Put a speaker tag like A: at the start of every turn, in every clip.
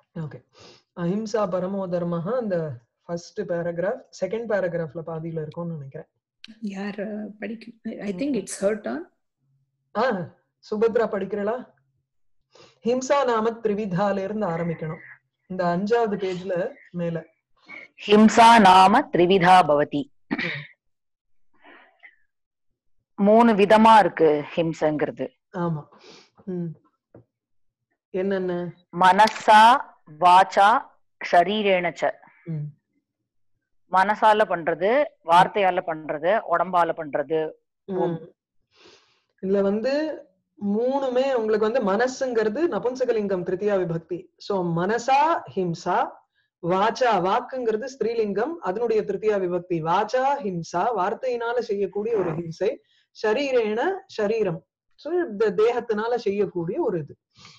A: Okay அஹிம்சா பரமோ தர்மஹ அந்த first paragraph second பேராகிராஃப்ல பாதியில இருக்கும்னு நினைக்கிறேன்
B: யார் படிக்க I think it's her turn
A: ah Subhadra படிக்கிறளா ஹிம்சா நாம த்ரிவிதால இருந்து ஆரம்பிக்கணும் இந்த அஞ்சாவது பேஜ்ல மேல
C: ஹிம்சா நாம த்ரிவிதா பவதி மூணு விதமா இருக்கு ஹிம்சங்கிறது
A: ஆமா ம் என்னென்ன
C: மனசா வாச்சா ஷரீரேண ச
A: ம்
C: மனசால பண்றது வார்த்தையால பண்றது உடம்பால பண்றது
A: ம். இதுல வந்து மூணுமே உங்களுக்கு வந்து மனசுங்கிறது நபும்சகலிங்கம் திருத்தியா விபக்தி சோ மனசா ஹிம்சா வாச்சா வாக்குங்கிறது ஸ்திரீலிங்கம் அதனுடைய திருத்தியா விபக்தி வாச்சா ஹிம்சா வார்த்தையினால செய்யக்கூடிய ஒரு ஹிம்சை ஷரீரேன ஷரீரம் சோ இந்த தேகத்தினால செய்யக்கூடிய ஒரு இது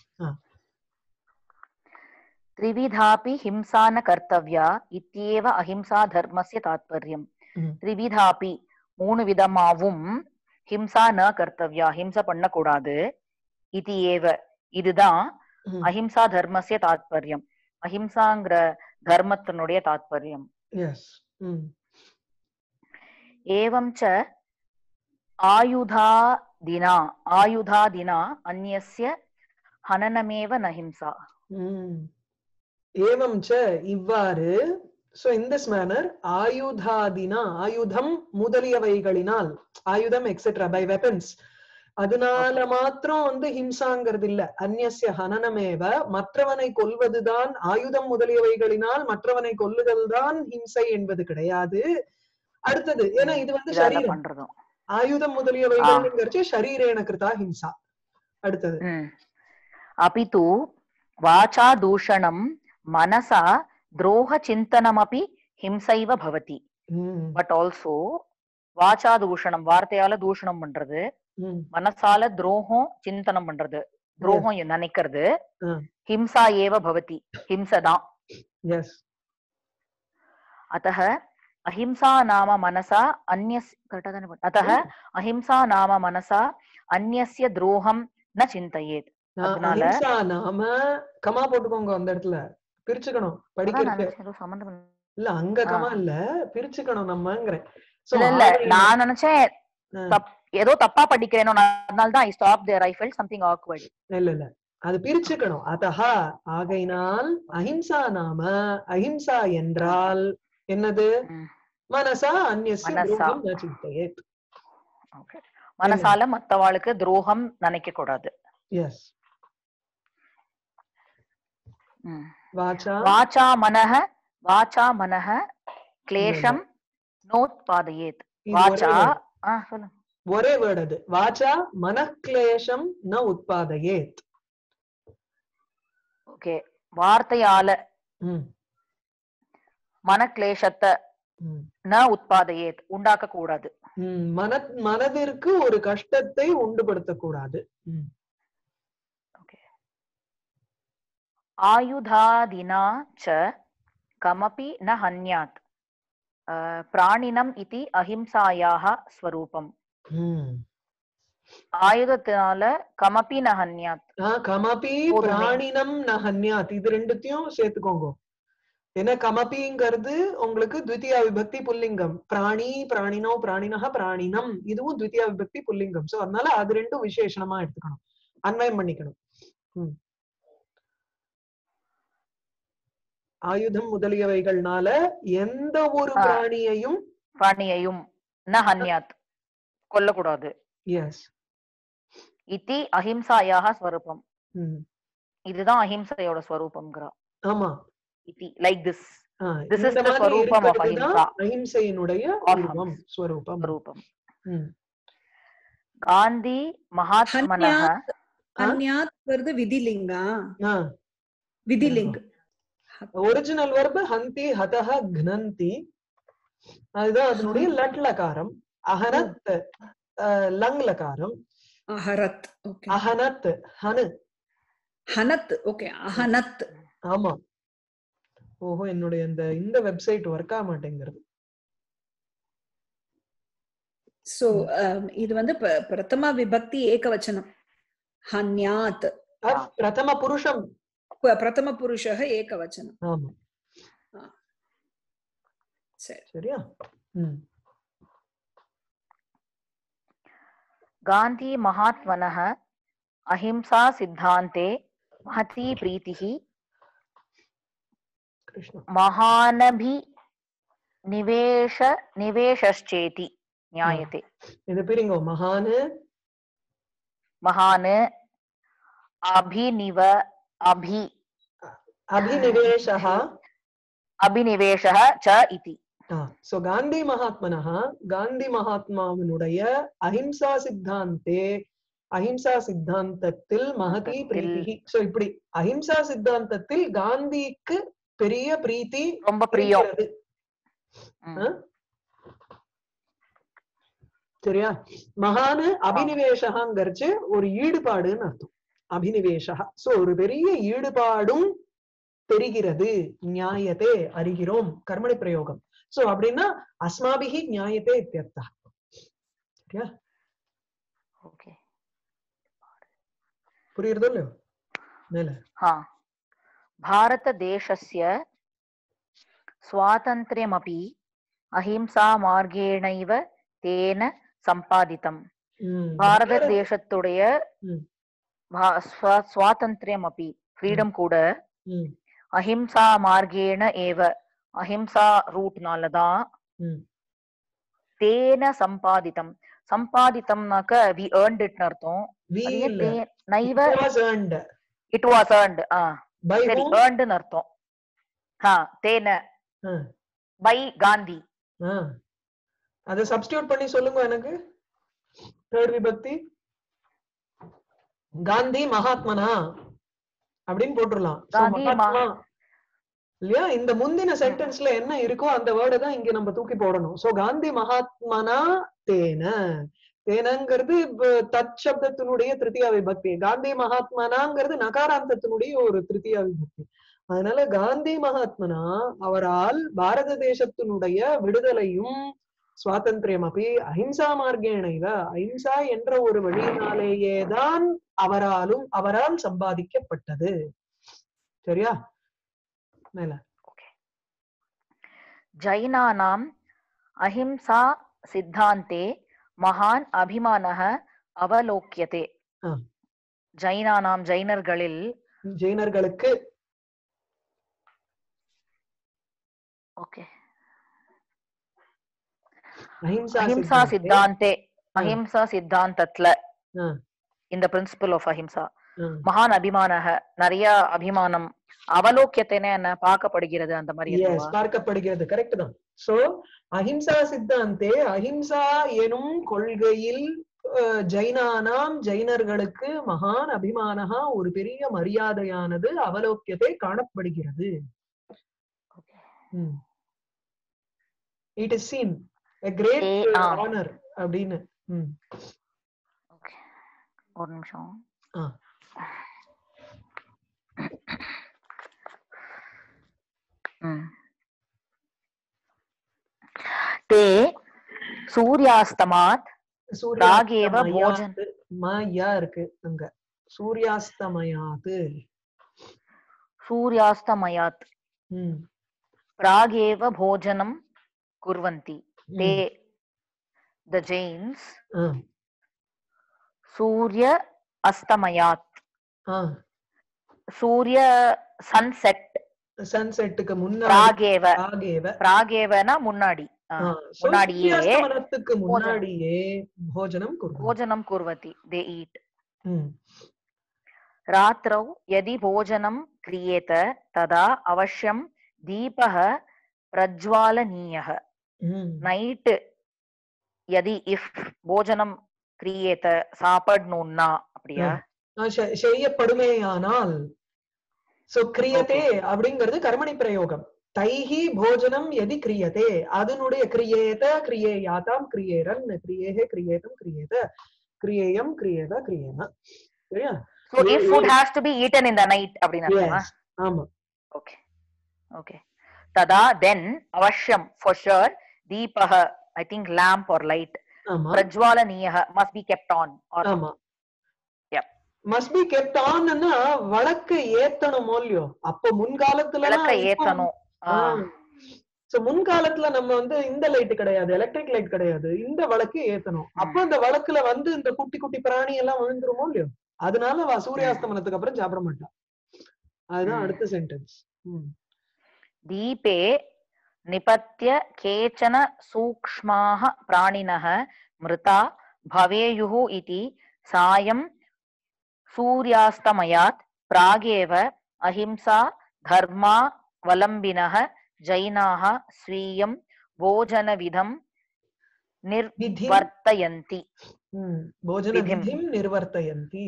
C: त्रिविधापि हिंसा न कर्तव्या इत्येव अहिंसा धर्मस्य तात्पर्यम्
A: ம்.
C: त्रिविधापि மூணு விதமாவும் ஹிம்சா ந கர்த்தவ்யா ஹிம்சை பண்ணக்கூடாது இது ஏவ இதுதான்
A: ம்.
C: அஹிம்சா தர்மஸ்ய தாத்பரியம் அஹிம்சாங்கிற தர்மத்தினுடைய தாத்பரியம்
A: எஸ் ம்
C: एवं च आयुधादिना आयुधादिना अन्यस्य हननमेव न हिंसा
A: ம். ஏவம் ச இவ்வாறு சோ இன் திஸ் மேனர் ஆயுதாதினா ஆயுதம் முதலியவைகளினால் ஆயுதம் எக்ஸெட்ரா பை வெப்பன்ஸ் அதனால மாத்திரம் வந்து ஹிம்சாங்கிறது இல்ல அந்நிய ஹனனமேவ மற்றவனை கொல்வதுதான் ஆயுதம் முதலியவைகளினால் மற்றவனை கொல்லுதல் தான் ஹிம்சை என்பது கிடையாது அடுத்தது ஏன்னா இது வந்து
C: இதால
A: சரீரம்
C: பண்றதும்
A: ஆயுதம் முதலியவைகள்ங்கிறச்சு ஷரீரேன கிருதா ஹிம்சா அடுத்தது
C: ம். अपि तु वाचा दूषणं मनसा द्रोहचिन्तनमपि हिंसैव भवति
A: ம்,
C: பட் ஆல்சோ வாச்சா தூஷணம் வார்த்தையால தூஷணம் பண்றது
A: ம்,
C: மனசால துரோகம் சிந்தனம் பண்றது துரோகம் நினைக்கிறது
A: ஆ.
C: ஹிம்சா ஏவ பவதி ஹிம்சதான்
A: yes
C: अतः अहिंसा नाम मनसा अन्यस् correct ஆ தானே பண்~ अतः अहिंसा नाम मनसा अन्यस्य द्रोहं न चिन्तयेत्
A: நான்
C: அதனால-
A: அஹிம்சா நாம கமா போட்டுக்கோங்க அந்த இடத்துல பிரிச்சுக்கணும்
C: அதான் நான்
A: படிக்கிறதுக்கு
C: நினைச்சேன், ஏதோ சம்மந்தம் இல்ல.
A: இல்ல அங்க
C: ஆ.
A: கமா இல்ல பிரிச்சுக்கணும் நம்மங்கிறேன் So,
C: இல்ல இல்ல
A: ஆறு-
C: நான் நினைச்சேன்
A: ஆ.
C: தப் ஏதோ தப்பா படிக்கிறேனோ நான் அதனால தான் I stop there I felt something awkward
A: இல்ல இல்ல அது பிரிச்சுக்கணும் அதஹா ஆகையினால் அஹிம்சா நாம அஹிம்சா என்றால் என்னது
C: ம்.
A: மனசா அந்நியஸ்ய
C: மனசா.
A: துரோகம் ந சிந்தயேத்
C: ஓகே மனசால மத்தவாளுக்கு துரோகம் நினைக்க கூடாது
A: எஸ்
C: ம்.
A: வாச்சா
C: வாச்சா மனஹ வாச்சா மனஹ கிளேஷம் நோத்பாதயேத்
A: இது
C: வாச்சா
A: ஒரே word.
C: ஆ சொல்லுங்க
A: ஒரே வேர்ட் அது வாச்சா மனக்லேஷம் ந உத்பாதயேத்
C: ஓகே வார்த்தையால
A: ம்,
C: மனக்லேஷத்தை
A: ம்.
C: ந உத்பாதயேத் உண்டாக்க கூடாது
A: ம், மன மனதிற்கு ஒரு கஷ்டத்தை உண்டுபடுத்தக்கூடாது ம்,
C: आयुधादिना च कमपि न हन्यात् अ, प्राणिनम् इति अहिंसायाः स्वरूपम्
A: ம்.
C: ஆயுதத்தினால கமப்பி ந ஹன்யாத்
A: ஆ, கமபி
C: போதுமே.
A: பிராணினம் ந ஹன்யாத் இது ரெண்டுத்தையும் சேர்த்துக்கோங்க ஏன்னா கமபிங்கிறது உங்களுக்கு த்விதியா விபக்தி புல்லிங்கம் பிராணி பிராணினோ பிராணினஹ பிராணினம் இதுவும் த்விதியா விபக்தி புல்லிங்கம் சோ அதனால அது ரெண்டும் விசேஷணமா எடுத்துக்கணும் அன்வயம் பண்ணிக்கணும் ம். ஆயுதம் முதலியவைகள்னால எந்த ஒரு
C: ஆ.
A: பிராணியையும்
C: பிராணியையும் ந ஹன்யாத் கொல்லக்கூடாது
A: எஸ்
C: இத்தி அஹிம்சாயாக ஸ்வரூபம் இதுதான் அஹிம்சையோட ஸ்வரூபம்ங்கிறா
A: ஆமா
C: இத்தி like this
A: ah,
C: This is
A: இந்த
C: the
A: மாதிரி
C: ஸ்வரூபம் of
A: இருக்கிறதுதான்
C: ahimsa.
A: அஹிம்சையினுடைய
C: Or
A: உருவம் ஸ்வரூபம்
C: ஸ்வரூபம்
A: ம்.
C: காந்தி மகாத்மனः
B: ஹன்யாத் ஹன்யாத் வருது விதிலிங்கா
A: ஆ,
B: விதிலிங்
A: ஒரிஜினல் வர்பு ஹந்தி ஹதஹ க்னந்தி அதுதான் அதனுடைய லட் லகாரம் அஹனத் அஹ், லங் லகாரம்
B: அஹரத் ஓகே
A: அஹனத் ஹனு
B: ஹனத் ஓகே அஹனத்
A: ஆமா ஓஹோ என்னுடைய இந்த இந்த வெப்சைட் ஒர்க் ஆக மாட்டேங்கிறது
B: சோ இது வந்து ப- பிரதம விபக்தி ஏகவச்சனம் ஹன்யாத்
A: அஹ், பிரதம புருஷம்
B: ப- பிரதம புருஷः ஏகவச்சனம்
A: ஆமா
B: சரி
A: சரியா ம்
C: गान्धी महात्मनः अहिंसा सिद्धान्ते महती प्रीतिः
A: கிருஷ்ணா
C: महानभि निवेश निवेशश्चेति ज्ञायते
A: இது பிரிங்கோ மகானு
C: महान् अभिनिव अभि
A: அபினிவேஷः
C: अभिनिवेशः च इति
A: சோ காந்தி மகாத்மனः காந்தி மகாத்மாவினுடைய அஹிம்சா சித்தாந்தே அஹிம்சா சித்தாந்தத்தில் மகதி பிரீத்தி சோ இப்படி அஹிம்சா சித்தாந்தத்தில் காந்திக்கு பெரிய பிரீத்தி
C: ரொம்ப பிரியம்
A: இருக்கிறது.
C: ம்.
A: ஆ? சரியா மகானு அபினிவேஷகாங்கிறச்சு ஒரு ஈடுபாடுன்னு அர்த்தம் அபினிவேஷா சோ ஒரு பெரிய ஈடுபாடும் தெரிகிறது நியாயத்தே அறிகிறோம் கர்மணி பிரயோகம் சோ அப்படின்னா அஸ்மாபிகி நியாயத்தே இத்தியர்த்தா சரியா
C: Okay.
A: புரியுறதோ இல்லையோ மேல
C: हा भारतदेशस्य स्वातन्त्र्यमपि अहिंसामार्गेणैव तेन सम्पादितम्
A: ம்,
C: பாரததேசத்துடைய
A: ம்.
C: भा- स्वा- स्वातन्त्र्यम् अपि ஃப்ரீடம் கூட
A: ம்,
C: அஹிம்சா மார்கேண ஏவ அஹிம்சா ரூட்னால தான்
A: ம்.
C: தேன சம்பாதித்தம் சம்பாதித்தம்னாக்க வி ஏர்ன்ட் இட்னு அர்த்தம்
A: We
C: அது ஏன்
A: இல்ல.
C: தே- நைவ
A: It was earned.
C: It was earned ah
A: By
C: சரி
A: whom?
C: ஏர்ன்ட்னு அர்த்தம் ஹா தேன
A: ஆ,
C: பை காந்தி
A: ஆ. அத சப்ஸ்டியூட் பண்ணி சொல்லுங்க எனக்கு தேர்ட் விபக்தி காந்தி மகாத்மனா அப்படின்னு போட்டுடலாம் So,
C: காந்தி மகா-
A: மகாத்மா இல்லையா இந்த முந்தின சென்டென்ஸ்ல என்ன இருக்கோ அந்த வேர்டை தான் இங்க நம்ம தூக்கி போடணும் சோ காந்தி மகாத்மனா தேன தேனங்கிறது இப்ப தத் சப்தத்தினுடைய திருத்தியா விபக்தி காந்தி மகாத்மனாங்கிறது நகாராந்தத்தினுடைய ஒரு திருத்தியா விபக்தி அதனால காந்தி மகாத்மனா அவரால் பாரத தேசத்தினுடைய விடுதலையும் சுவாதந்திரியம் அப்படி அஹிம்சா மார்க்கேணைவ அஹிம்சா என்ற ஒரு வழியினாலேயேதான் அவராலும் அவரால் சம்பாதிக்கப்பட்டது சரியா மேல
C: ஜைனானாம் அஹிம்சா சித்தாந்தே மகான் அபிமானः அவலோக்கியதே
A: ஆ.
C: ஜைனானாம் ஜைனர்களில்
A: ஜெயினர்களுக்கு
C: ஓகே
A: அஹிம்சா
C: அஹிம்சா
A: சித்தாந்தே,
C: சித்தாந்தே அஹிம்சா சித்தாந்தத்துல
A: ஆ.
C: இந்த பிரின்சிபல் ஆஃப் அஹிம்சா
A: ஆ,
C: மகான் அபிமானக நிறைய அபிமானம் அவலோக்கியத்தைன்னு என்ன பார்க்கப்படுகிறது அந்த மாதிரி
A: yes,
C: அதுவா?
A: பார்க்கப்படுகிறது கரெக்ட் தான் சோ அஹிம்சா சித்தாந்தே அஹிம்சா எனும் கொள்கையில் அஹ், ஜைனானாம் ஜைனர்களுக்கு மகான் அபிமானகா ஒரு பெரிய மரியாதையானது அவலோக்கியத்தை காணப்படுகிறது
C: Okay.
A: It is seen a great
C: uh, ah.
A: Honour அப்படின்னு ம்,
C: Okay. ஒரு நிமிஷம்
A: ஆ.
C: ம். ते सूर्यास्तमात् ராகேவ போஜன்.
A: சூர்யாஸ்தமயாத்து மயா இருக்கு அங்க சூர்யாஸ்தமயாது
C: सूर्यास्तमयात्
A: ம்,
C: प्रागेव भोजनं कुर्वन्ति ते
A: ம்,
C: the jains
A: ஆ,
C: सूर्य अस्तमयात्
A: ஆ.
C: सूर्य सन्सेट्
A: சன்செட்டுக்கு முன்னாடி
C: प्रागेव
A: ராகேவ
C: प्रागेवனா முன்னாடி ஆ,
A: ஆ,
C: முன்னாடியே
A: சூர்யாஸ்தமனத்துக்கு முன்னாடியே போஜனம் குருவோம்
C: भोजनं कुर्वन्ति they eat
A: ம்,
C: रात्रौ यदि भोजनं क्रियेत तदा अवश्यं दीपः प्रज्वालनीयः
A: ம்.
C: நைட்டு यदि இஃப் போஜனம் கிரியேத்த சாப்பிடணும்னா அப்படியா
A: ஆ, செ- செய்யப்படுமேயானால் சோ கிரியதே அப்படிங்கிறது கர்மணி பிரயோகம் தைஹி போஜனம் எதி கிரியதே அதனுடைய கிரியேத கிரியேயாதாம் கிரியேரன் கிரியேஹே கிரியேதம் கிரியேத கிரியேயம் கிரியேத கிரியேன சரியா
C: so if food has to be eaten in the night அப்படின்னு அர்த்தமா
A: Yes. ஆமா
C: ஓகே ஓகே ததா தென் அவசியம் ஃபார் ஷுர் தீபக I think lamp or light
A: ஆமா
C: பிரஜ்வாலனீயக must be kept on or
A: ஆமா
C: Yep.
A: மஸ்ட் பி கெப்ட் ஆன்னா வழக்கு ஏத்தணும் இல்லையோ அப்ப முன்காலத்துல
C: விளக்க ஏத்தணும் ஆ,
A: சோ முன்காலத்துல நம்ம வந்து இந்த லைட் கிடையாது எலக்ட்ரிக் லைட் கிடையாது இந்த வழக்கு ஏத்தணும் அப்ப அந்த வழக்குல வந்து இந்த குட்டி குட்டி பிராணி எல்லாம் விழுந்துருமோ இல்லையோ அதனால அவ சூரியாஸ்தமனத்துக்கு அப்புறம் சாப்பிட மாட்டா அதுதான்
C: ம்.
A: அடுத்த சென்டென்ஸ்
C: दीपे निपत्य केचन सूक्ष्माः प्राणिनः मृता भवेयुः इति सायं सूर्यास्तमयात् प्रागेव अहिंसा धर्मावलम्बिनः जैनाः स्वीयं भोजनविधं
A: விதி
C: निर्वर्तयन्ति
A: போஜன
C: விதிம்.
A: விதிம் நிர்வர்த்தயந்தி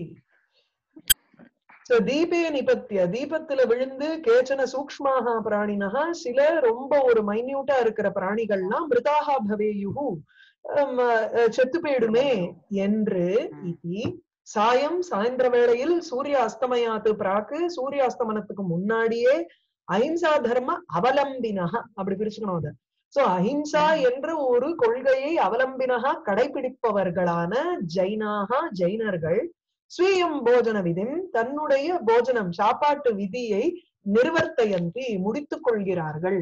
A: சோ தீபே நிபத்திய தீபத்துல விழுந்து கேச்சன சூக்ஷ்மாக பிராணினஹ சில ரொம்ப ஒரு மைன்யூட்டா இருக்கிற பிராணிகள்லாம் மிருதாக பவேயுகு ஹம், அஹ், செத்து போயிடுமே என்று இதி சாயம் சாயந்திர வேளையில் சூரிய அஸ்தமயாத்து பிராக்கு சூரிய அஸ்தமனத்துக்கு முன்னாடியே அஹிம்சா தர்ம அவலம்பினஹ அப்படி பிரிச்சுக்கணும் அத சோ அஹிம்சா என்ற ஒரு கொள்கையை அவலம்பினஹா கடைபிடிப்பவர்களான ஜைனாகா ஜைனர்கள் ஸ்வீயம் போஜன விதிம் தன்னுடைய போஜனம் சாப்பாட்டு விதியை நிர்வர்த்தயந்தி முடித்துக் கொள்கிறார்கள்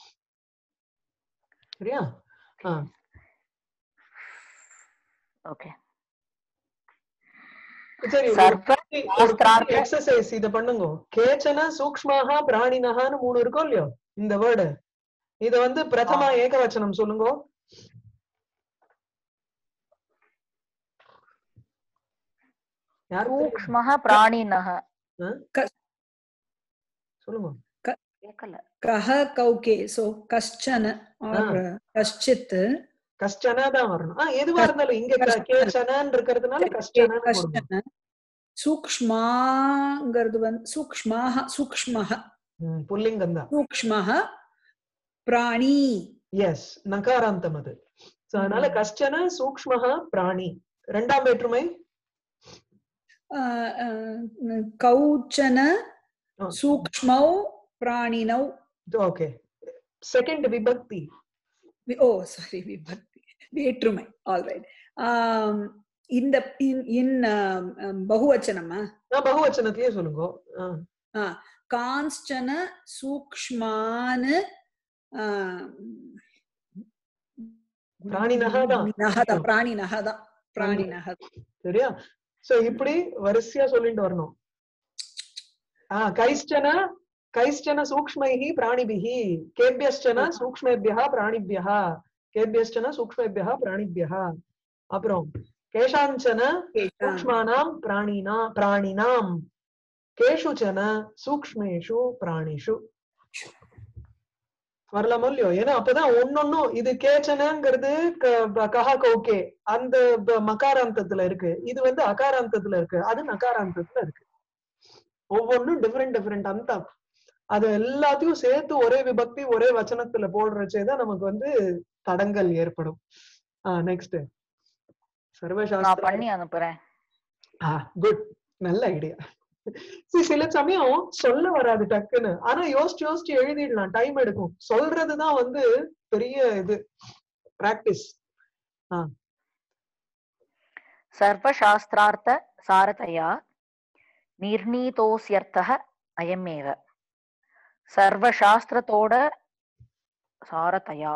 A: சரியா
C: ஓகே
A: சரி
C: சர்வ சாஸ்திரார்த்த-
A: எக்ஸசைஸ் இத பண்ணுங்க கேச்சன சூக்ஷ்மாக பிராணினகான்னு மூணு இருக்கும் இல்லையோ இந்த வேர்டு இத வந்து பிரதமா ஏகவச்சனம் சொல்லுங்க யாருக்கு தெரியும்?
C: सूक्ष्मः प्राणिनः
A: சொல்லுங்க
C: கேட்கல
B: कः कौके सो कश्चन or कश्चित्
A: கஷ்டனா தான் வரணும் ஆஹ் எதுவா இருந்தாலும் இங்க க-
B: கஷ்டன.
A: கேச்சனான்னு இருக்கிறதுனால கஷ்டனான்னு போடணும்.
B: कश्चन सूक्ष्माங்கிறது வந்து सूक्ष्माः सूक्ष्मः
A: ம், புல்லிங்கம் தான்
B: सूक्ष्मः प्राणी
A: எஸ் நகாராந்தம் அது So, அதனால
B: ம்.
A: கஷ்டன சூக்ஷ்மஹ பிராணி ரெண்டாம் வேற்றுமை
B: अ, अ, कौचन
A: ஆ,
B: सूक्ष्मौ प्राणिनौ
A: ஓகே செகண்ட் விபக்தி
B: வி- ஓ சாரி விபக்தி வேற்றுமை ஆல்ரைட் இந்த இன் இன் பகுவச்சனமா
A: நான் பகுவச்சனத்திலேயே சொல்லுங்க ஆ,
B: கான்ஸ்டன சூக்ஷ்மான்
A: பிராணினஹ தான்.
B: பிராணினஹதான் பிராணினஹதான் பிராணினஹதான்
A: சரியா சோ இப்படி வரிசையா சொல்லிட்டு வரணும் ஆஹ் கைஷ்டன கைஷ்டன சூக்ஷ்மைஹி பிராணிபிஹி கேபியஷ்டன சூக்ஷ்மேபியா பிராணிபியா கேபியஷ்டன சூக்ஷ்மேபியா பிராணிபியா அப்புறம் கேஷாஞ்சன சூக்ஷ்மானாம் பிராணினா பிராணினாம் கேஷுச்சன சூக்ஷ்மேஷு பிராணிஷு வரலாமோ இல்லையோ ஏன்னா அப்பதான் ஒன்னொன்னும் இது கேச்சனங்கிறது க- ப- கஹா கௌகே அந்த ப- மகாராந்தத்துல இருக்கு இது வந்து அகாராந்தத்துல இருக்கு அது நகாராந்தத்துல இருக்கு ஒவ்வொன்றும் டிஃபரெண்ட் டிஃபரெண்ட் அந்தம் அது எல்லாத்தையும் சேர்த்து ஒரே விபக்தி ஒரே வச்சனத்துல போடுறச்சேதான் நமக்கு வந்து தடங்கல் ஏற்படும் ஆஹ் நெக்ஸ்ட்
C: நான்
A: சர்வசாஸ்திர
C: பண்ணி அனுப்புறேன்
A: குட் நல்ல ஐடியா சில சமயம் சொல்ல வராது டக்குன்னு ஆனா யோசிச்சு யோசிச்சு எழுதிடலாம் டைம் எடுக்கும் சொல்றதுதான் வந்து பெரிய இது பிராக்டிஸ்
C: सर्वशास्त्रार्थ सारतया निर्णीतोऽस्यर्थः अयमेव சர்வசாஸ்திரத்தோட சாரத்தையா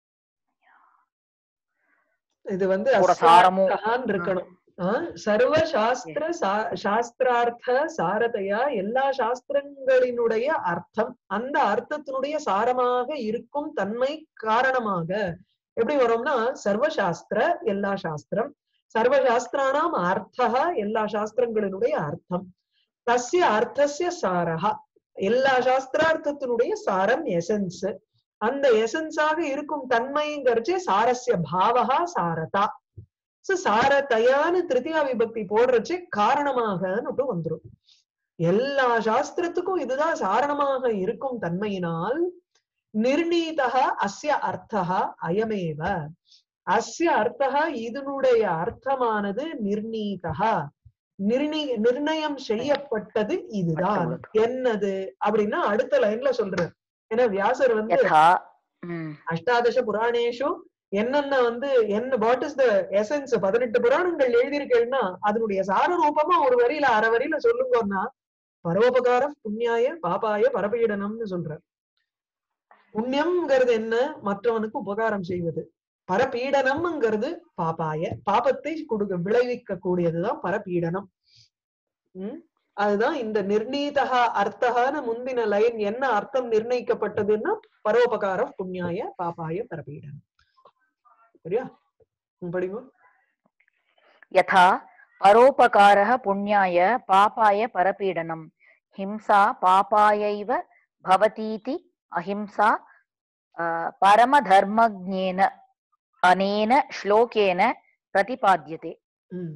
A: இது வந்து
C: ஒரு சாரமும்.
A: அஸ்யார்த்தகான்னு இருக்கணும் ஆஹ் சர்வ சாஸ்திர சா- சாஸ்திரார்த்த சாரதையா எல்லா சாஸ்திரங்களினுடைய அர்த்தம் அந்த அர்த்தத்தினுடைய சாரமாக இருக்கும் தன்மை காரணமாக எப்படி வரும்னா சர்வசாஸ்திர எல்லா சாஸ்திரம் சர்வசாஸ்திரானாம் அர்த்தா எல்லா சாஸ்திரங்களினுடைய அர்த்தம் தஸ்ய அர்த்தஸ்ய சாரஹா எல்லா சாஸ்திரார்த்தத்தினுடைய சாரம் எசன்ஸ் அந்த எசன்ஸாக இருக்கும் தன்மைங்கிறச்சு சாரஸ்ய பாவகா சாரதா சோ சாரதையான்னு திருத்தியா விபக்தி போடுறச்சு காரணமாகன்னு வந்துரும் எல்லா சாஸ்திரத்துக்கும் இதுதான் சாரணமாக இருக்கும் தன்மையினால் நிர்ணீதக அஸ்ய அர்த்தா அயமேவ அஸ்ய அர்த்தா இதனுடைய அர்த்தமானது நிர்ணீதகா நிர்ணி நிர்ணயம் செய்யப்பட்டது இதுதான் என்னது அப்படின்னா அடுத்த லைன்ல சொல்றார் ஏன்னா வியாசர் வந்து
C: யதா ம்,
A: அஷ்டாதச புராணேஷு என்னென்ன வந்து என்ன வாட் இஸ் த எசன்ஸ் பதினெட்டு புராணங்கள் எழுதியிருக்கேன்னா அதனுடைய சார ரூபமா ஒரு வரியில அரை வரியில சொல்லுங்கன்னா பரோபகார புண்ணியாய பாபாய பரபீடனம்னு சொல்றார் புண்ணியம்ங்கிறது என்ன மற்றவனுக்கு உபகாரம் செய்வது பரபீடனம்ங்கிறது பாபாய பாபத்தை கொடுக்க விளைவிக்க கூடியதுதான் பரபீடனம் உம் அதுதான் இந்த நிர்ணீதகா அர்த்தகான முந்தின லைன் என்ன அர்த்தம் நிர்ணயிக்கப்பட்டதுன்னா பரோபகார புண்ணியாய பாபாய பரபீடனம் சரியா உம் படிங்க
C: यथा परोपकारः पुण्याय पापाय परपीडनम् हिंसा पापायैव भवतीति अहिंसा अ, परमधर्मज्ञेन अनेन श्लोकेन प्रतिपाद्यते
A: உம்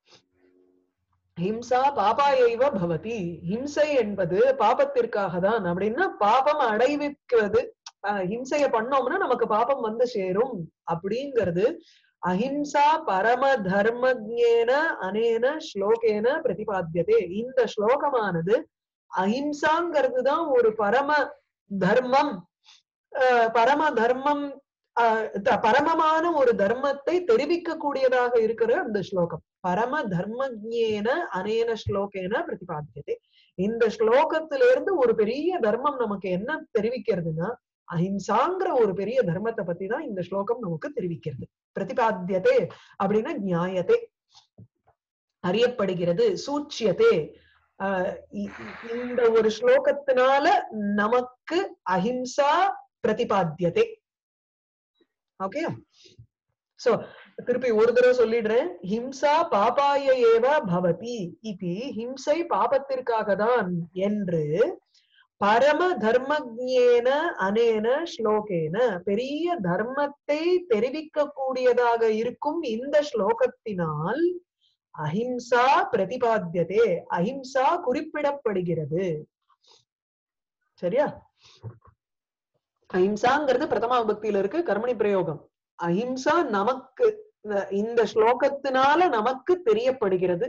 A: ஹிம்சா பாபாயைவ பவதி ஹிம்சை என்பது பாபத்திற்காக தான் அப்படின்னா பாபம் அடைவிக்கிறது அஹ், ஹிம்சைய பண்ணோம்னா நமக்கு பாபம் வந்து சேரும் அப்படிங்கிறது அஹிம்சா பரம தர்மஜேன அனேன ஸ்லோகேன பிரதிபாத்தியதே இந்த ஸ்லோகமானது அஹிம்சாங்கிறது தான் ஒரு பரம தர்மம் அஹ், பரம தர்மம் அஹ், த- பரமமான ஒரு தர்மத்தை தெரிவிக்க கூடியதாக இருக்கிற அந்த ஸ்லோகம் பரம தர்மஜேன அனேன ஸ்லோகேன பிரதிபாத்தியதே இந்த ஸ்லோகத்திலிருந்து ஒரு பெரிய தர்மம் நமக்கு என்ன தெரிவிக்கிறதுன்னா அஹிம்சாங்கிற ஒரு பெரிய தர்மத்தை பத்தி தான் இந்த ஸ்லோகம் நமக்கு தெரிவிக்கிறது பிரதிபாத்தியதே அப்படின்னா நியாயத்தை அறியப்படுகிறது சூச்சியதே ஆஹ் இ- இ- இந்த ஒரு ஸ்லோகத்தினால நமக்கு அஹிம்சா பிரதிபாத்தியதே ஓகே சோ திருப்பி ஒரு தடவை சொல்லிடுறேன் ஹிம்சா பாபாய ஏவ பவதி இது ஹிம்சை பாபத்திற்காக தான் என்று பரம தர்மஜேன அனேன ஸ்லோகேன பெரிய தர்மத்தை தெரிவிக்க கூடியதாக இருக்கும் இந்த ஸ்லோகத்தினால் அஹிம்சா பிரதிபாத்தியதே அஹிம்சா குறிப்பிடப்படுகிறது சரியா அஹிம்சாங்கிறது பிரதமா விபக்தியில இருக்கு கர்மணி பிரயோகம் அஹிம்சா நமக்கு இந்த- இந்த ஸ்லோகத்தினால நமக்கு தெரியப்படுகிறது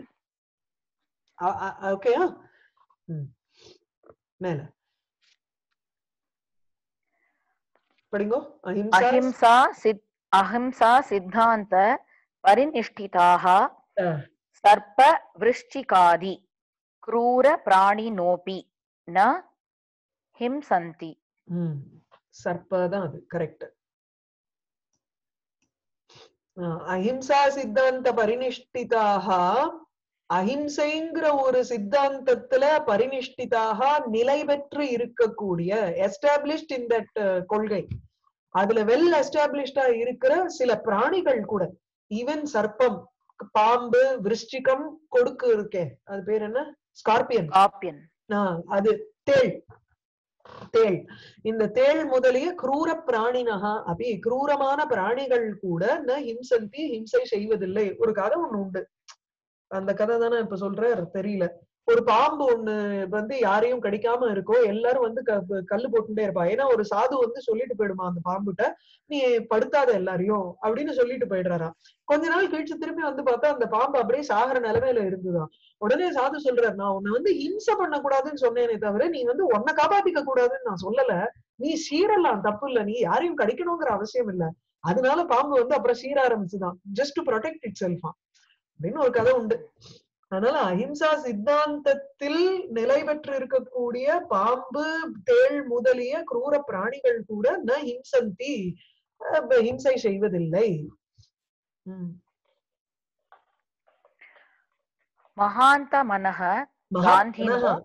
A: ஓகேயா மேல படிங்கோ அஹிம்சா
C: अहिंसा सिद् अहिंसा सिद्धान्त परिनिष्ठिताः
A: அஹ்,
C: सर्प वृश्चिकादि क्रूर प्राणिनोऽपि न हिंसन्ति
A: ம் சர்ப்பதான் அது கரெக்ட் அஹிம்சா சித்தாந்த பரினிஷ்டிதாக அஹிம்சைங்கிற ஒரு சித்தாந்தத்துல பரினிஷ்டிதாக நிலை பெற்று இருக்கக்கூடிய எஸ்டாப்ளிஷ்ட் இன் தட் கொள்கை அதுல வெல் எஸ்டாப்ளிஷ்டா இருக்கிற சில பிராணிகள் கூட ஈவன் சர்ப்பம் பாம்பு விருஷ்டிகம் கொடுக்கு இருக்கே அது பேர் என்ன ஸ்கார்பியன்
C: काप्यन्
A: ஆஹ் அது தேள் தேள் இந்த தேள் முதலிய கிரூர பிராணினகா அப்படி கிரூரமான பிராணிகள் கூட ந ஹிம்சந்தி ஹிம்சை செய்வதில்லை ஒரு கதை ஒண்ணு உண்டு அந்த கதை தானே இப்ப சொல்றார் தெரியல ஒரு பாம்பு ஒண்ணு வந்து யாரையும் கடிக்காம இருக்கோ எல்லாரும் வந்து க- கல்லு போட்டுட்டே இருப்பா ஏன்னா ஒரு சாது வந்து சொல்லிட்டு போயிடுமா அந்த பாம்புட்ட நீ படுத்தாத எல்லாரையும் அப்படின்னு சொல்லிட்டு போயிடுறாராம் கொஞ்ச நாள் கழிச்சு திருப்பி வந்து பார்த்தா அந்த பாம்பு அப்படியே சாகர நிலைமையில இருந்துதான் உடனே சாது சொல்றாரு நான் உன்னை வந்து ஹிம்சை பண்ணக்கூடாதுன்னு சொன்னேனே தவிர நீ வந்து உன்னை காப்பாத்திக்க கூடாதுன்னு நான் சொல்லல நீ சீரலாம் தப்பு இல்ல நீ யாரையும் கடிக்கணுங்கிற அவசியம் இல்ல அதனால பாம்பு வந்து அப்புறம் சீர ஆரம்பிச்சுதான் ஜஸ்ட் டு ப்ரொடெக்ட் இட் செல்ஃபா அப்படின்னு ஒரு கதை உண்டு அதனால அஹிம்சா சித்தாந்தத்தில் நிலை பெற்று இருக்கக்கூடிய பாம்பு தேள் முதலிய கிரூர பிராணிகள் கூட ந ஹிம்சந்தி அஹ் ஹிம்சை செய்வதில்லை உம்
C: महान्तमनः
A: மகாத்மனः
C: गान्धिनो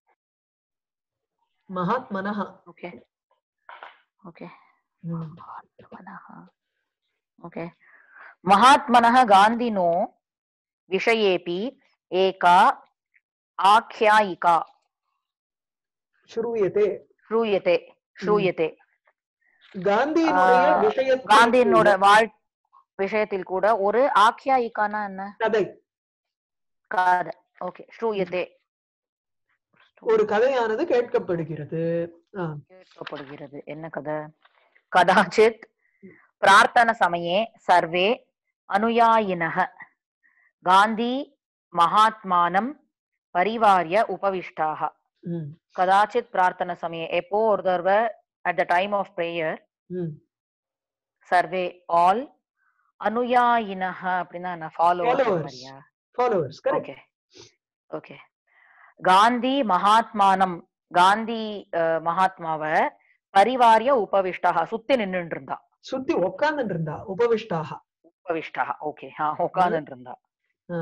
A: மகாத்மனः
C: ओके ओके
A: உம்
C: महात्मनः ओके महात्मनः गान्धिनो विषयेऽपि एका आख्यायिका
A: श्रूयते
C: श्रूयते श्रूयते
A: காந்தியினுடைய
C: ஆஹ்
A: விஷயத்தில்
C: காந்தியினோட
A: கூட
C: வாழ் விஷயத்தில் கூட ஒரு ஆக்கியாயிக்கானா என்ன
A: கதை
C: கதை ஓகே ஸ்ரூயத்தே
A: ஒரு கதையானது கேட்கப்படுகிறது ஆஹ்
C: கேட்கப்படுகிறது என்ன கதை கதாச்சித் பிரார்த்தன சமயே சர்வே அனுயாயினः காந்தி மகாத்மானம் பரிவாரிய உபவிஷ்டாக
A: உம்
C: கதாச்சித் பிரார்த்தன சமயே எப்போ ஒரு தடவை at the time of prayer
A: um
C: சர்வே ஆல் அனுயாயினஹ அப்படின்னா ஃபாலோவர்ஸ்
A: Followers.
C: மாதிரியா
A: followers correct
C: okay okay Gandhi மகாத்மானம் காந்தி அஹ், மகாத்மாவ பரிவாரிய உபவிஷ்டா சுத்தி நின்னுட்டு இருந்தா
A: சுத்தி உட்கார்ந்துட்டு இருந்தா உபவிஷ்டாக
C: உபவிஷ்டா ஓகே உட்கார்ந்துட்டு இருந்தா
A: ஆ.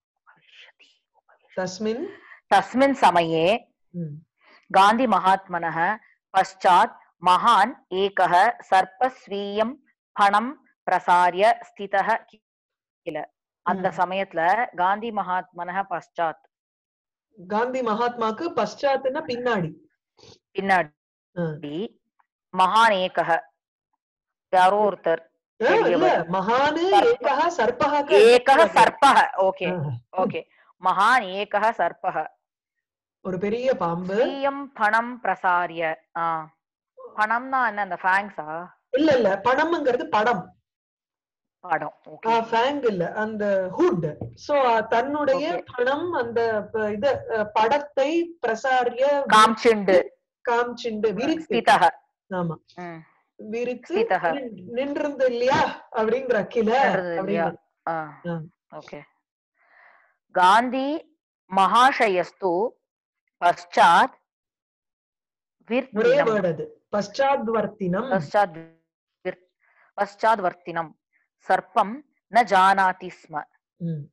A: தஸ்மின்
C: தஸ்மின் சமயே
A: ம்,
C: गान्धी महात्मनः पश्चात् महान् एकः सर्पस्वीयं फणं प्रसार्य स्थितः किल அந்த
A: ம்.
C: சமயத்துல காந்தி மகாத்மனः பశ్చాத்
A: காந்தி மகாத்மாக்கு பశ్చాத்னா பின்னாடி
C: பின்னாடி
A: ஆ.
C: மகான் ஏகः யாரோ ஒருத்தர்
A: ஆ, இல்ல
C: பெரியவர்.
A: மகானு
C: சர்ப்ப.
A: ஏகः சர்ப்பः
C: ஏகः சர்ப்பः ஓகே
A: ஆ,
C: ஓகே மகான் ஏகः சர்ப்பः
A: ஒரு பெரிய பாம்பு
C: ஸ்வீயம் பணம் பிரசாரிய ஆ பணம்னா என்ன அந்த ஃபேங்ஸா
A: இல்ல இல்ல பணம்ங்கிறது படம்
C: படம் ஓகே
A: ஃபேங் இல்ல அந்த ஹுட் சோ தன்னுடைய
C: Okay.
A: பணம் அந்த ப- இத அஹ், படத்தை பிரசாரிய
C: காம்சிண்டு
A: காமிச்சுண்டு விரித்து
C: ஸ்திதः
A: ஆமா
C: ம்
A: விரித்து
C: ஸ்திதः.
A: நின்- நின்றிருந்து இல்லையா அப்படிங்கிற கில
C: நின்றது இல்லையா?
A: அப்படின்னு
C: ஆ,
A: ஆ.
C: ஓகே காந்தி மகாஷயஸ்து பశ్చాத்
A: ஒரே
C: விர்த்தினம்
A: வேர்டு அது பశ్చాத்வர்த்தினம்
C: பశ్చాத் விர்- பశ్చాத்வர்த்தினம் சர்ப்பம் ந ஜானாதி ஸ்ம
A: ம்.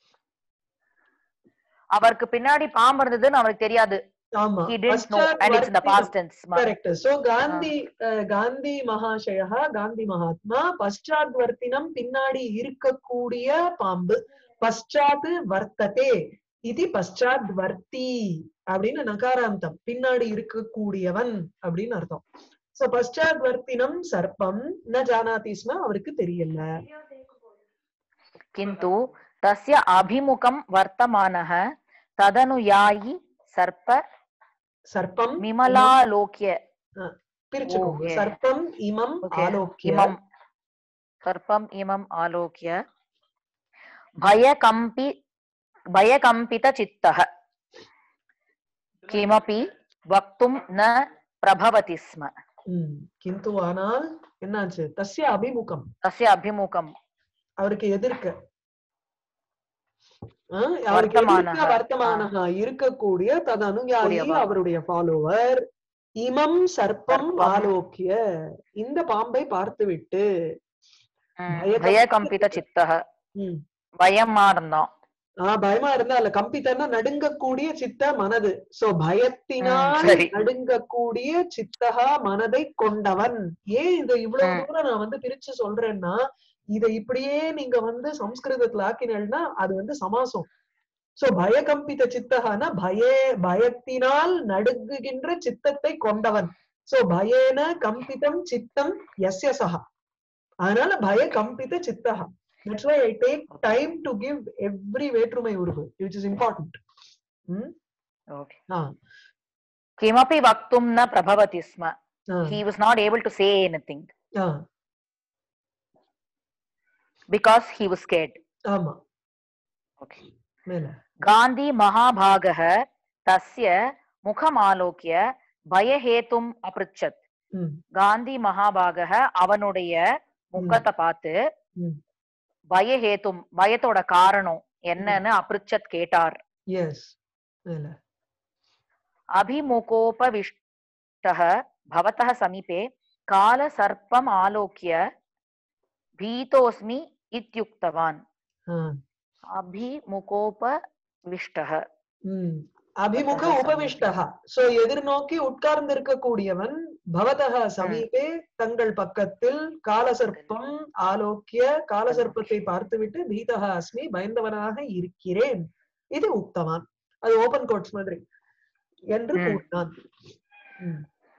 C: அவருக்கு பின்னாடி பாம்பு இருந்ததுன்னு அவருக்கு தெரியாது
A: ஆமா
C: he didn't know and it's in the past tense ஸ்ம.
A: கரெக்ட் சோ காந்தி அஹ், காந்தி மகாசய காந்தி மகாத்மா பశ్చాத்வர்த்தினம் பின்னாடி இருக்கக்கூடிய பாம்பு பశ్చాத் வர்த்ததே இது பశ్చాத்வர்த்தி அப்படின்னு நகாராந்தம் பின்னாடி இருக்கக்கூடியவன் அப்படின்னு அர்த்தம் சோ பశ్చాத்வர்த்தினம் சர்ப்பம் ந ஜானாதி ஸ்ம அவருக்கு தெரியல
C: किन्तु तस्य अभिमुखं वर्तमानः तदनुयायी सर्प
A: சர்ப்பம்
C: विमलालोक्य
A: பிரிச்சுக்கோங்க
C: Okay.
A: சர்ப்பம் இமம்
C: Okay.
A: ஆலோக்கிய
C: इमं सर्पम् इमम् आलोक्य भयकम्पि भयकम्पितचित्तः किमपि वक्तुं न प्रभवति स्म
A: ம். கிந்து ஆனால் என்னாச்சு தஸ்ய அபிமுகம்
C: तस्य अभिमुखं
A: அவருக்கு எதிர்க்க ஆ, அவருக்கு
C: வர்த்தமானக.
A: எதிர்க்க வர்த்தமானக இருக்கக்கூடிய தது அனுயாயி
C: கூடியவா.
A: அவருடைய ஃபாலோவர் இமம் சர்ப்பம்
C: சர்ப்பம்.
A: ஆலோக்கிய இந்த பாம்பை பார்த்துவிட்டு
C: ம்,
A: भयकम्पित-
C: भयकम्पितचित्तः
A: ம்,
C: பயமா இருந்தான்
A: ஆ பயமா இருந்தா அல்ல கம்பித்தன்னா நடுங்கக்கூடிய சித்த மனது சோ பயத்தினால்
C: ம், சரி.
A: நடுங்கக்கூடிய சித்தகா மனதை கொண்டவன் ஏன் இதை இவ்வளவு
C: ம்.
A: தூரம் நான் வந்து பிரிச்சு சொல்றேன்னா இதை இப்படியே நீங்க வந்து சம்ஸ்கிருதத்துல ஆக்கினீங்கன்னா அது வந்து சமாசம் சோ பயகம்பித சித்தகானா பயே பயத்தினால் நடுங்குகின்ற சித்தத்தை கொண்டவன் சோ பயேன கம்பிதம் சித்தம் எஸ்ய சஹா அதனால பய கம்பித சித்தகா that's why I take time to give every வேற்றுமை உருவு விச் இஸ் இம்பார்ட்டன்ட்
C: Okay.
A: ஆ
C: किमपि वक्तुं न प्रभवति स्म
A: ஆ,
C: he was not able to say anything
A: ah,
C: because he was scared
A: ஆமா
C: okay
A: மேல
C: गान्धी महाभागः तस्य मुखमालोक्य भयहेतुम् अपृच्छत्
A: ம்,
C: காந்தி மகாபாகः அவனுடைய முகத்தை பார்த்து
A: ம்.
C: பயஹேத்தும் பயத்தோட காரணம் என்னன்னு அப்ருச்சத் கேட்டார்
A: yes மேல
C: अभिमुखोपविष्टः भवतः समीपे कालसर्पम् आलोक्य भीतोऽस्मि इत्युक्तवान्
A: ஆ,
C: अभिमुखोपविष्टः
A: ம். அபிமுக
C: பவதः
A: உபவிஷ்டகா சோ எதிர்நோக்கி உட்கார்ந்து இருக்கக்கூடியவன் பவதக சமீபே தங்கள் பக்கத்தில் காலசர்ப்பம் ஆலோக்கிய காலசர்ப்பத்தை பார்த்துவிட்டு பீதகா அஸ்மி பயந்தவனாக இருக்கிறேன் இது உக்தவான் அது ஓபன் கோட்ஸ் மாதிரி என்று
C: ம்.
A: கூறினான் ம்.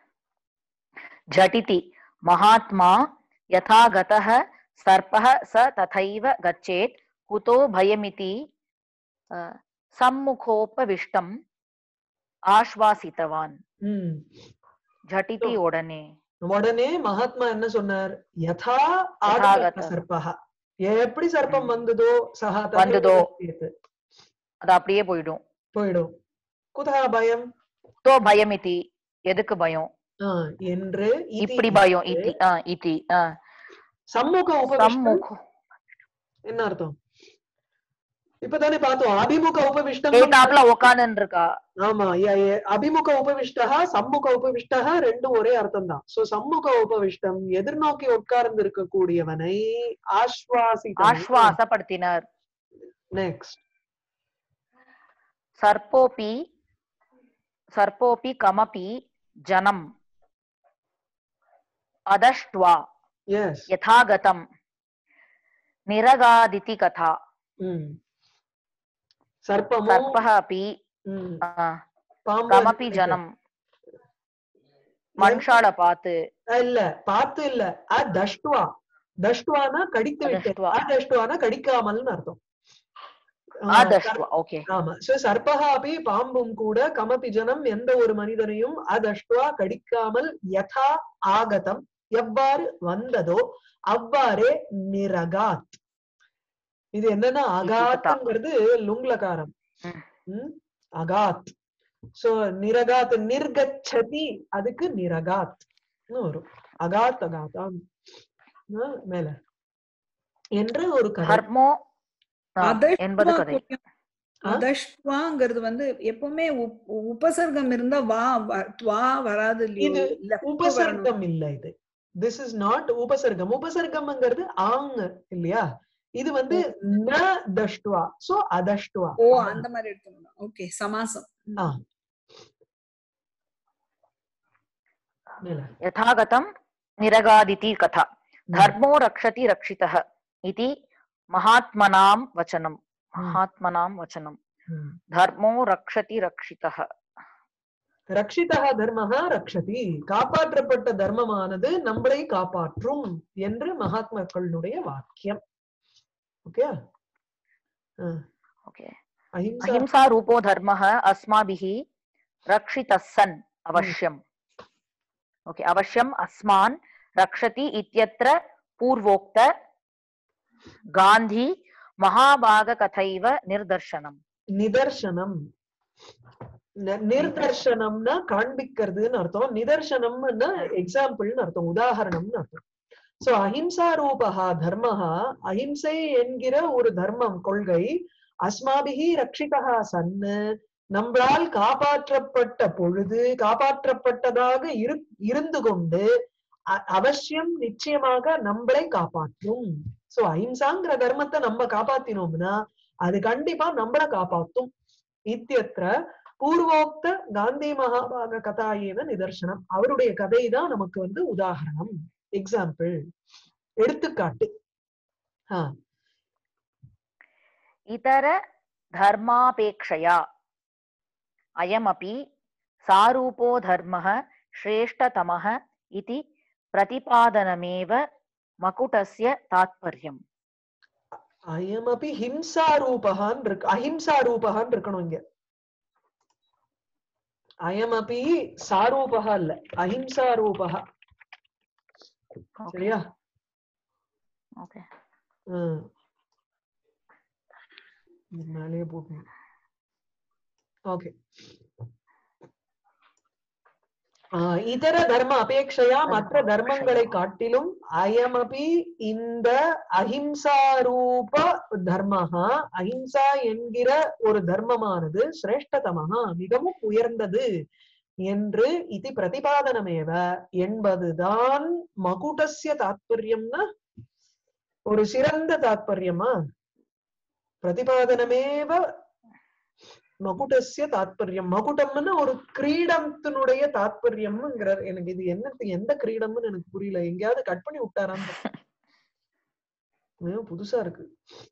C: झटिति महात्मा यथा गतः सर्पः स तथैव गच्छेत् कुतो भयमिति अ, सम्मुखोपविष्टम् आश्वासितवान्
A: ம்.
C: झटिति
A: So-
C: उडने
A: உடனே மகாத்மா என்ன சொன்னார் யதா
C: யதாகத.
A: ஆகத சர்ப்பஹ எப்படி சர்ப்பம்
C: ம்.
A: வந்ததோ சஹா ததேவ
C: வந்ததோ.
A: கச்சேத்.
C: அது அப்படியே போயிடும்
A: போயிடும் குதா பயம்
C: தோ பயமிதி எதுக்கு பயம்
A: ஆ, என்று இதி
C: இப்படி பயம் இதி ஆ, இதி ஆ.
A: சம்முக உபவிஷ்டம்
C: சம்முக
A: என்ன அர்த்தம் இப்பதானே பார்த்தோம் அபிமுக உபவிஷ்டம்
C: ஏதாப்புல உக்காந்துன்னு இருக்கா
A: ஆமா ய- ய- அபிமுக உபவிஷ்டா சம்முக உபவிஷ்டா ரெண்டும் ஒரே அர்த்தம் தான் சோ சம்முக உபவிஷ்டம் எதிர்நோக்கி உட்கார்ந்து இருக்கக்கூடியவனை ஆஸ்வாசி
C: ஆஸ்வாசப்படுத்தினர்
A: நெக்ஸ்ட்
C: சர்ப்போபி சர்ப்போபி கமபி ஜனம் அதஷ்ட்வா
A: எஸ்
C: யதாகதம் நிரகாதிதி கதா
A: ம் சர்ப்பமும்
C: சர்ப்பः अपि
A: ம்,
C: ஆ,
A: பாம்பு
C: கமபி
A: வந்து-
C: ஜனம் மனுஷால பார்த்து
A: இல்ல பார்த்து இல்ல அதஷ்டுவா தஷ்டுவானா கடித்து விட்டு
C: அதஷ்ட்வா.
A: அதஷ்டுவானா கடிக்காமல்னு அர்த்தம் ஆ,
C: ஆதஷ்ட்வா ஓகே
A: ஆமா சோ சர்பகா அப்படி பாம்பும் கூட கமபி ஜனம் எந்த ஒரு மனிதனையும் அதஷ்டுவா கடிக்காமல் யதா ஆகதம் எவ்வாறு வந்ததோ அவ்வாறே நிரகாத் இது என்னன்னா அகாத்ங்கிறது லுங்லகாரம்
C: ம்.
A: ம்? அகாத் சோ நிரகாத் நிர்கச்சதி அதுக்கு நிரகாத் வரும் அகாத் அகாதாம் ஆ, மேல என்று ஒரு கதை
C: தர்மோ ஆ,
B: அதஷ்ட்வா
C: என்பது கதை
B: கொஞ்சம் அதஷ்ட்வாங்கிறது வந்து எப்பவுமே உப்- உபசர்க்கம் இருந்தா வா வ- துவா வராது இல்லையோ
A: இது
B: லெஃப்ட் வரணும்
A: உபசர்க்கம் இல்ல இது திஸ் இஸ் நாட் உபசர்க்கம் உபசர்க்கம்ங்கிறது ஆங் இல்லையா இது வந்து ந தஷ்டுவா சோ அதஷ்டுவா
B: ஓ அந்த மாதிரி எடுத்துக்கணும் ஓகே சமாசம் ம்.
A: ஆ. மேல
C: यथागतं निरगादिति कथा धर्मो रक्षति रक्षितः इति महात्मनां वचनं महात्मनां वचनं
A: ம்.
C: धर्मो रक्षति रक्षितः
A: ரக்ஷிதா தர்மஹா ரக்ஷதி காப்பாற்றப்பட்ட தர்மமானது நம்மளை காப்பாற்றும் என்று மகாத்மாக்களுடைய வாக்கியம் ஓகே
C: ओके
A: அஹிம்சா
C: अहिंसा रूपो धर्मः अस्माभिः रक्षितः सन् अवश्यम् ओके अवश्यम् अस्मान् रक्षति इत्यत्र पूर्वोक्त गान्धी महाभागकथैव निर्दर्शनम्
A: நிதர்சனம் ந- நிர்தர்சனம்னா காண்பிக்கிறதுன்னு அர்த்தம் நிதர்சனம்னா எக்ஸாம்பிள்னு அர்த்தம் உதாகரணம்னு அர்த்தம் சோ அஹிம்சா ரூபகா தர்மஹா அஹிம்சை என்கிற ஒரு தர்மம் கொள்கை அஸ்மாபிகி ரட்சிதா சன்னு நம்மளால் காப்பாற்றப்பட்ட பொழுது காப்பாற்றப்பட்டதாக இரு இருந்து கொண்டு அ- அவசியம் நிச்சயமாக நம்மளை காப்பாற்றும் சோ அஹிம்சாங்கிற தர்மத்தை நம்ம காப்பாத்தினோம்னா அது கண்டிப்பா நம்மள காப்பாத்தும் இத்தியத்திர பூர்வோக்த காந்தி மகாபாக கதாயேன நிதர்சனம் அவருடைய கதை தான் நமக்கு வந்து உதாகரணம் எக்ஸாம்பிள் எடுத்துக்காட்டு ஆஹ்
C: इतर धर्मापेक्षया अयमपि सारूपो धर्मः श्रेष्ठतमः इति प्रतिपादनमेव मकुटस्य तात्पर्यम्
A: அயமபி ஹிம்சா ரூபகான் இருக்கு அஹிம்சா ரூபகான் இருக்கணும் இங்க அயமபி சாரூபகா இல்ல அஹிம்சா ரூபகா
C: Okay.
A: சரியா
C: Okay.
A: ஹம். இது மேலேயே போட்டணும் ஓகே இதர தர்ம அபேட்சையா மற்ற தர்மங்களை காட்டிலும் அயமபி இந்த அஹிம்சா ரூப தர்மஹா அஹிம்சா என்கிற ஒரு தர்மமானது சிரேஷ்டதமஹா மிகவும் உயர்ந்தது என்று இது பிரதிபாதனமேவ என்பதுதான் மகுடஸ்ய தாத்பரியம்னா ஒரு சிறந்த தாத்பரியமா பிரதிபாதனமேவ மகுடஸ்ய தாத்பரியம் மகுடம்னு ஒரு கிரீடத்தினுடைய தாத்பரியம்ங்கிறார் எனக்கு இது என்ன எந்த கிரீடம்னு எனக்கு புரியல எங்கேயாவது கட் பண்ணி விட்டாரான்னு தெரியல. புதுசா இருக்கு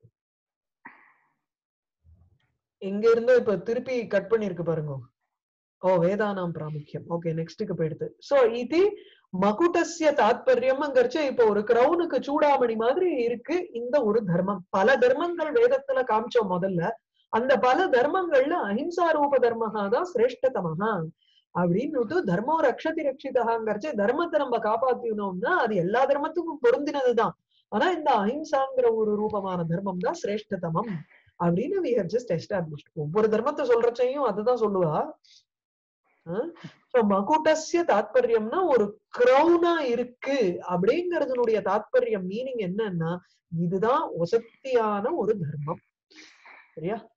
A: எங்க இருந்தோ இப்ப திருப்பி கட் பண்ணிருக்கு பாருங்க ஓ வேதானாம் பிராமுக்கியம் ஓகே நெக்ஸ்ட்டுக்கு போயிடுது சோ இது மகுடஸ்ய தாத்பரியம்ங்கிறச்சு இப்போ ஒரு கிரௌனுக்கு சூடாமணி மாதிரி இருக்கு இந்த ஒரு தர்மம் பல தர்மங்கள் வேதத்துல காமிச்சோம் முதல்ல அந்த பல தர்மங்கள்ல அஹிம்சா ரூப தர்மஹா தான் சிரேஷ்டதமஹா அப்படின்னு தர்மோ ரக்ஷதி ரட்சிதகாங்கிறச்சு தர்மத்தை நம்ம காப்பாத்தினோம்னா அது எல்லா தர்மத்துக்கும் பொருந்தினதுதான் ஆனா இந்த அஹிம்சாங்கிற ஒரு ரூபமான தர்மம் தான் சிரேஷ்டதமம் அப்படின்னு we have just established ஒவ்வொரு தர்மத்தை சொல்றச்சையும் அதுதான் சொல்லுவா சோ மகுடஸ்ய தாத்பரியம்னா ஒரு கிரௌனா இருக்கு அப்படிங்கறதுனுடைய தாத்பரியம் மீனிங் என்னன்னா இதுதான் ஒசத்தியான ஒரு தர்மம் சரியா